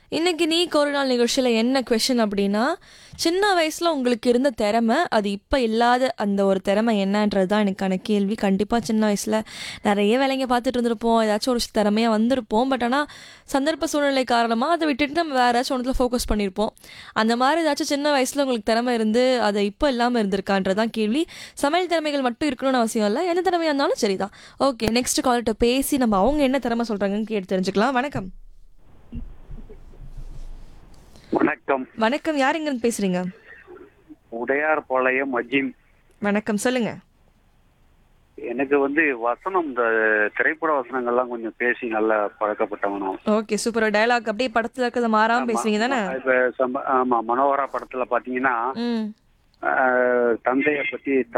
இன்னைக்கு நீ ஒரு நாள் நிகழ்ச்சியில் என்ன கொஷின் அப்படின்னா சின்ன வயசில் உங்களுக்கு இருந்த திறமை அது இப்போ இல்லாத அந்த ஒரு திறமை என்னன்றது தான் எனக்கான கேள்வி கண்டிப்பாக சின்ன வயசில் நிறைய வேலைங்க பார்த்துட்டு இருந்திருப்போம் ஏதாச்சும் ஒரு திறமையாக வந்திருப்போம் பட் ஆனால் சந்தர்ப்ப சூழ்நிலை காரணமாக அதை விட்டுட்டு நம்ம வேறு ஏதாச்சும் ஒன்றத்தில் ஃபோக்கஸ் பண்ணியிருப்போம் அந்த மாதிரி ஏதாச்சும் சின்ன வயசில் உங்களுக்கு திறமை இருந்து அதை இப்போ இல்லாமல் இருந்திருக்கான்றது தான் கேள்வி சமையல் திறமைகள் மட்டும் இருக்கணும்னு அவசியம் இல்லை எந்த திறமையாக இருந்தாலும் சரிதான் ஓகே நெக்ஸ்ட் கால்கிட்ட பேசி நம்ம அவங்க என்ன திறமை சொல்கிறாங்கன்னு கேட்டு தெரிஞ்சுக்கலாம் வணக்கம் வணக்கம் வணக்கம் யார் எங்கன்னு பேசுறீங்க உடையார் பாளையம் அஜிம் வணக்கம் சொல்லுங்க எனக்கு வந்து வசனம் இந்த திரைப்பட வசனங்கள்லாம் கொஞ்சம் பேசி நல்லா பழக்கப்பட்டவனும் ஓகே சூப்பர் டயலாக் அப்படியே படத்துல இருக்கிறத மாறாம பேசுவீங்க தானே இப்ப சம்ப- ஆமா மனோகரா படத்துல பாத்தீங்கன்னா ம் ஆஹ், தந்தைய பத்தி